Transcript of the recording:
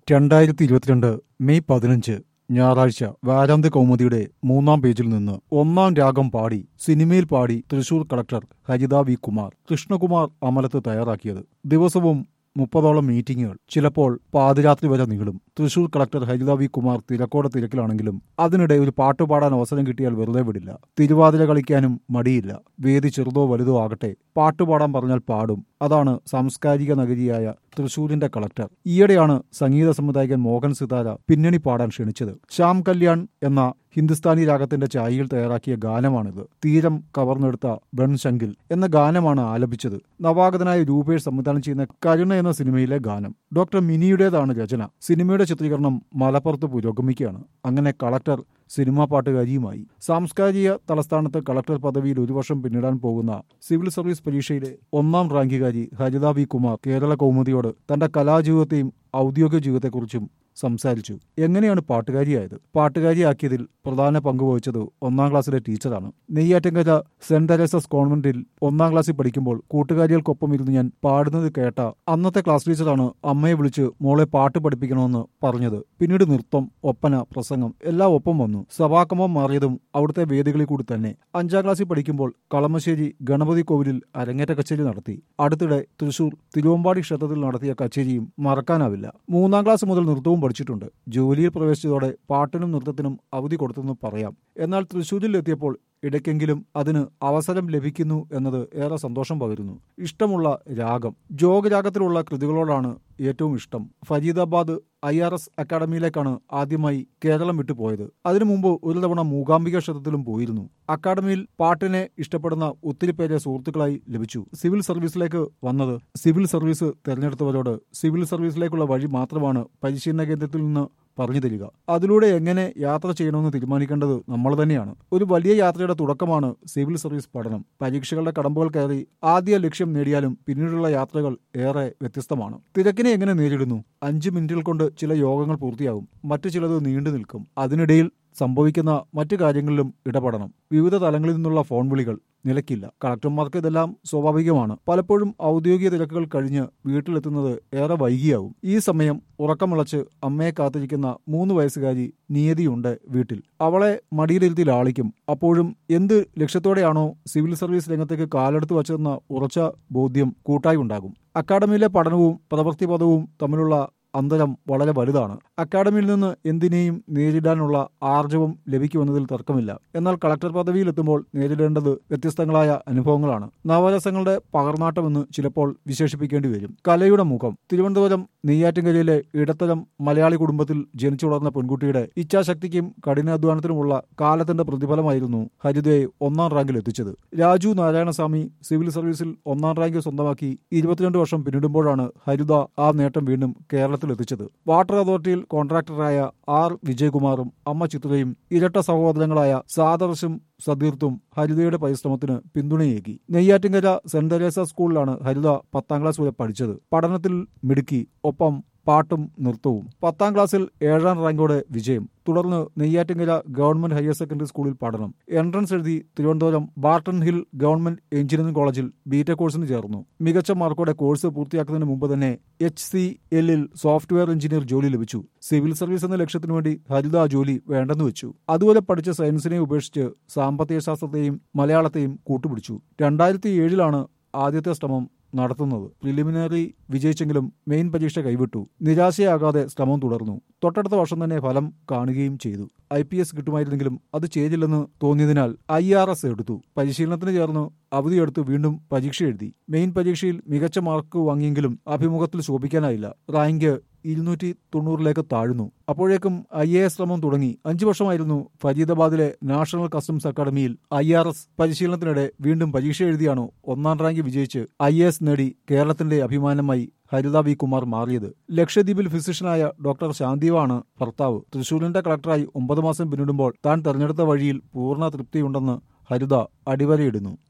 രണ്ടായിരത്തി ഇരുപത്തിരണ്ട് മെയ് പതിനഞ്ച് ഞായറാഴ്ച വാരാന്ത്യ കൗമുദിയുടെ മൂന്നാം പേജിൽ നിന്ന് ഒന്നാം രാഗം പാടി സിനിമയിൽ പാടി തൃശൂർ കളക്ടർ ഹരിത വി കുമാർ കൃഷ്ണകുമാർ അമലത്ത് തയ്യാറാക്കിയത് ദിവസവും മുപ്പതോളം മീറ്റിംഗുകൾ ചിലപ്പോൾ പാതിരാത്രി വരെ നീളും തൃശൂർ കളക്ടർ ഹരിത വി കുമാർ തിരക്കോടെ തിരക്കിലാണെങ്കിലും അതിനിടെ ഒരു പാട്ട് പാടാൻ അവസരം കിട്ടിയാൽ വെറുതെ വിടില്ല തിരുവാതിര കളിക്കാനും മടിയില്ല വേദി ചെറുതോ വലുതോ ആകട്ടെ പാട്ട് പാടാൻ പറഞ്ഞാൽ പാടും അതാണ് സാംസ്കാരിക നഗരിയായ തൃശൂരിന്റെ കളക്ടർ ഈയിടെയാണ് സംഗീത സംവിധായകൻ മോഹൻ സിതാര പിന്നണി പാടാൻ ക്ഷണിച്ചത് ശ്യാം കല്യാൺ എന്ന ഹിന്ദുസ്ഥാനി രാഗത്തിന്റെ ചായയിൽ തയ്യാറാക്കിയ ഗാനമാണിത് തീരം കവർന്നെടുത്ത ബൺശങ്കിൽ എന്ന ഗാനമാണ് ആലപിച്ചത് നവാഗതനായ രൂപേഷ് സംവിധാനം ചെയ്യുന്ന കരുണ എന്ന സിനിമയിലെ ഗാനം ഡോക്ടർ മിനിയുടേതാണ് രചന സിനിമയുടെ ചിത്രീകരണം മലപ്പുറത്ത് പുരോഗമിക്കുകയാണ് അങ്ങനെ കളക്ടർ സിനിമാ പാട്ടുകാരിയുമായി സാംസ്കാരിക തലസ്ഥാനത്ത് കളക്ടർ പദവിയിൽ ഒരു വർഷം പിന്നിടാൻ പോകുന്ന സിവിൽ സർവീസ് പരീക്ഷയിലെ ഒന്നാം റാങ്കുകാരി ഹരിത വി കുമാർ കേരള കൗമുദിയോട് തന്റെ കലാജീവിതത്തെയും ഔദ്യോഗിക ജീവിതത്തെക്കുറിച്ചും സംസാരിച്ചു എങ്ങനെയാണ് പാട്ടുകാരിയായത് പാട്ടുകാരിയാക്കിയതിൽ പ്രധാന പങ്ക് വഹിച്ചത് ഒന്നാം ക്ലാസ്സിലെ ടീച്ചറാണ് നെയ്യാറ്റങ്കര സെന്റ് തെരേസസ് കോൺവെന്റിൽ ഒന്നാം ക്ലാസ്സിൽ പഠിക്കുമ്പോൾ കൂട്ടുകാരികൾക്കൊപ്പം ഇരുന്ന് ഞാൻ പാടുന്നത് കേട്ട അന്നത്തെ ക്ലാസ് ടീച്ചറാണ് അമ്മയെ വിളിച്ച് മോളെ പാട്ട് പഠിപ്പിക്കണമെന്ന് പറഞ്ഞത് പിന്നീട് നൃത്തം ഒപ്പന പ്രസംഗം എല്ലാം ഒപ്പം വന്നു സഭാക്രമം മാറിയതും അവിടുത്തെ വേദികളിൽ കൂടി തന്നെ അഞ്ചാം ക്ലാസ്സിൽ പഠിക്കുമ്പോൾ കളമശ്ശേരി ഗണപതി കോവിലിൽ അരങ്ങേറ്റ കച്ചേരി നടത്തി അടുത്തിടെ തൃശൂർ തിരുവമ്പാടി ക്ഷേത്രത്തിൽ നടത്തിയ കച്ചേരിയും മറക്കാനാവില്ല മൂന്നാം ക്ലാസ് മുതൽ നൃത്തവും പഠിച്ചിട്ടുണ്ട് ജോലിയിൽ പ്രവേശിച്ചതോടെ പാട്ടിനും നൃത്തത്തിനും അവധി കൊടുത്തെന്ന് പറയാം എന്നാൽ തൃശൂരിൽ എത്തിയപ്പോൾ ഇടയ്ക്കെങ്കിലും അതിന് അവസരം ലഭിക്കുന്നു എന്നത് ഏറെ സന്തോഷം പകരുന്നു ഇഷ്ടമുള്ള രാഗം ജോഗരാഗത്തിലുള്ള കൃതികളോടാണ് ഏറ്റവും ഇഷ്ടം ഫരീദാബാദ് ഐ ആർ എസ് അക്കാഡമിയിലേക്കാണ് ആദ്യമായി കേരളം വിട്ടുപോയത് അതിനു മുമ്പ് ഒരു തവണ മൂകാംബിക ക്ഷേത്രത്തിലും പോയിരുന്നു അക്കാഡമിയിൽ പാട്ടിനെ ഇഷ്ടപ്പെടുന്ന ഒത്തിരി പേരെ സുഹൃത്തുക്കളായി ലഭിച്ചു സിവിൽ സർവീസിലേക്ക് വന്നത് സിവിൽ സർവീസ് തെരഞ്ഞെടുത്തവരോട് സിവിൽ സർവീസിലേക്കുള്ള വഴി മാത്രമാണ് പരിശീലന കേന്ദ്രത്തിൽ നിന്ന് പറഞ്ഞു തരിക അതിലൂടെ എങ്ങനെ യാത്ര ചെയ്യണമെന്ന് തീരുമാനിക്കേണ്ടത് നമ്മൾ തന്നെയാണ് ഒരു വലിയ യാത്രയുടെ തുടക്കമാണ് സിവിൽ സർവീസ് പഠനം പരീക്ഷകളുടെ കടമ്പകൾ കയറി ആദ്യ ലക്ഷ്യം നേടിയാലും പിന്നീടുള്ള യാത്രകൾ ഏറെ വ്യത്യസ്തമാണ് തിരക്കിനെ എങ്ങനെ നേരിടുന്നു അഞ്ച് മിനിറ്റുകൾ കൊണ്ട് ചില യോഗങ്ങൾ പൂർത്തിയാകും മറ്റു ചിലത് നീണ്ടു നിൽക്കും അതിനിടയിൽ സംഭവിക്കുന്ന മറ്റു കാര്യങ്ങളിലും ഇടപെടണം വിവിധ തലങ്ങളിൽ നിന്നുള്ള ഫോൺ വിളികൾ നിലയ്ക്കില്ല കളക്ടർമാർക്ക് ഇതെല്ലാം സ്വാഭാവികമാണ് പലപ്പോഴും ഔദ്യോഗിക തിരക്കുകൾ കഴിഞ്ഞ് വീട്ടിലെത്തുന്നത് ഏറെ വൈകിയാവും ഈ സമയം ഉറക്കമിളച്ച് അമ്മയെ കാത്തിരിക്കുന്ന മൂന്ന് വയസ്സുകാരി നിയതിയുണ്ട് വീട്ടിൽ അവളെ മടിയിലിരുത്തി ലാളിക്കും അപ്പോഴും എന്ത് ലക്ഷ്യത്തോടെയാണോ സിവിൽ സർവീസ് രംഗത്തേക്ക് കാലെടുത്ത് വച്ചതെന്ന ഉറച്ച ബോധ്യം കൂട്ടായി ഉണ്ടാകും അക്കാഡമിയിലെ പഠനവും പ്രവൃത്തിപദവും തമ്മിലുള്ള അന്തരം വളരെ വലുതാണ് അക്കാഡമിയിൽ നിന്ന് എന്തിനേയും നേരിടാനുള്ള ആർജവം ലഭിക്കുമെന്നതിൽ തർക്കമില്ല എന്നാൽ കളക്ടർ പദവിയിലെത്തുമ്പോൾ നേരിടേണ്ടത് വ്യത്യസ്തങ്ങളായ അനുഭവങ്ങളാണ് നവരസങ്ങളുടെ പകർന്നാട്ടമെന്ന് ചിലപ്പോൾ വിശേഷിപ്പിക്കേണ്ടി വരും കലയുടെ മുഖം തിരുവനന്തപുരം നെയ്യാറ്റിൻകരയിലെ ഇടത്തരം മലയാളി കുടുംബത്തിൽ ജനിച്ചു വളർന്ന പെൺകുട്ടിയുടെ ഇച്ഛാശക്തിക്കും കഠിനാധ്വാനത്തിനുമുള്ള കാലത്തിന്റെ പ്രതിഫലമായിരുന്നു ഹരിതയെ ഒന്നാം റാങ്കിൽ എത്തിച്ചത് രാജു നാരായണസ്വാമി സിവിൽ സർവീസിൽ ഒന്നാം റാങ്ക് സ്വന്തമാക്കി ഇരുപത്തിരണ്ട് വർഷം പിന്നിടുമ്പോഴാണ് ഹരിത ആ നേട്ടം വീണ്ടും കേരളത്തിൽ എത്തിച്ചത് വാട്ടർ അതോറിറ്റിയിൽ കോൺട്രാക്ടറായ ആർ വിജയകുമാറും അമ്മ ചിത്രയും ഇരട്ട സഹോദരങ്ങളായ സാദർശും സതീർത്തും ഹരിതയുടെ പരിശ്രമത്തിന് പിന്തുണയേകി നെയ്യാറ്റിങ്കര സെന്റ് തെരേസ സ്കൂളിലാണ് ഹരിത പത്താം ക്ലാസ് വരെ പഠിച്ചത് പഠനത്തിൽ മിടുക്കി ഒപ്പം പാട്ടും നൃത്തവും പത്താം ക്ലാസ്സിൽ ഏഴാം റാങ്കോടെ വിജയം തുടർന്ന് നെയ്യാറ്റിങ്കര ഗവൺമെന്റ് ഹയർ സെക്കൻഡറി സ്കൂളിൽ പഠനം എൻട്രൻസ് എഴുതി Thiruvananthapuram Barton Hill government engineering കോളേജിൽ ബിടെക് കോഴ്സിന് ചേർന്നു മികച്ച മാർക്കോടെ കോഴ്സ് പൂർത്തിയാക്കുന്നതിന് മുമ്പ് തന്നെ എച്ച് സി എല്ലിൽ സോഫ്റ്റ്വെയർ എഞ്ചിനീയർ ജോലി ലഭിച്ചു സിവിൽ സർവീസ് എന്ന ലക്ഷ്യത്തിനു വേണ്ടി ഹരിത ആ ജോലി വേണ്ടെന്ന് വെച്ചു അതുപോലെ പഠിച്ച സയൻസിനെ ഉപേക്ഷിച്ച് സാമ്പത്തിക ശാസ്ത്രത്തെയും മലയാളത്തെയും കൂട്ടുപിടിച്ചു രണ്ടായിരത്തി ഏഴിലാണ് ആദ്യത്തെ ശ്രമം നടത്തുന്നത് പ്രിലിമിനറി വിജയിച്ചെങ്കിലും മെയിൻ പരീക്ഷ കൈവിട്ടു നിരാശയാകാതെ ശ്രമം തുടർന്നു തൊട്ടടുത്ത വർഷം തന്നെ ഫലം കാണുകയും ചെയ്തു ഐ പി എസ് കിട്ടുമായിരുന്നെങ്കിലും അത് ചെയ്തില്ലെന്ന് തോന്നിയതിനാൽ ഐ ആർ എസ് എടുത്തു പരിശീലനത്തിന് ചേർന്ന് അവധിയെടുത്ത് വീണ്ടും പരീക്ഷ എഴുതി മെയിൻ പരീക്ഷയിൽ മികച്ച മാർക്ക് വാങ്ങിയെങ്കിലും അഭിമുഖത്തിൽ ശോഭിക്കാനായില്ല റാങ്ക് ഇരുന്നൂറ്റി തൊണ്ണൂറിലേക്ക് താഴ്ന്നു അപ്പോഴേക്കും ഐ എ എസ് ശ്രമം തുടങ്ങി അഞ്ചു വർഷമായിരുന്നു ഫരീദാബാദിലെ നാഷണൽ കസ്റ്റംസ് അക്കാദമിയിൽ ഐ ആർ എസ് പരിശീലനത്തിനിടെ വീണ്ടും പരീക്ഷ എഴുതിയാണ് ഒന്നാം റാങ്ക് വിജയിച്ച് ഐ എ എസ് നേടി കേരളത്തിന്റെ അഭിമാനമായി ഹരിത വി കുമാർ മാറിയത് ലക്ഷദ്വീപിൽ ഫിസിഷ്യനായ ഡോക്ടർ ശാന്തിവാണ് ഭർത്താവ് തൃശൂരിന്റെ കളക്ടറായി ഒമ്പത് മാസം പിന്നിടുമ്പോൾ താൻ തെരഞ്ഞെടുത്ത വഴിയിൽ പൂർണ്ണ തൃപ്തിയുണ്ടെന്ന് ഹരിത അടിവരയിടുന്നു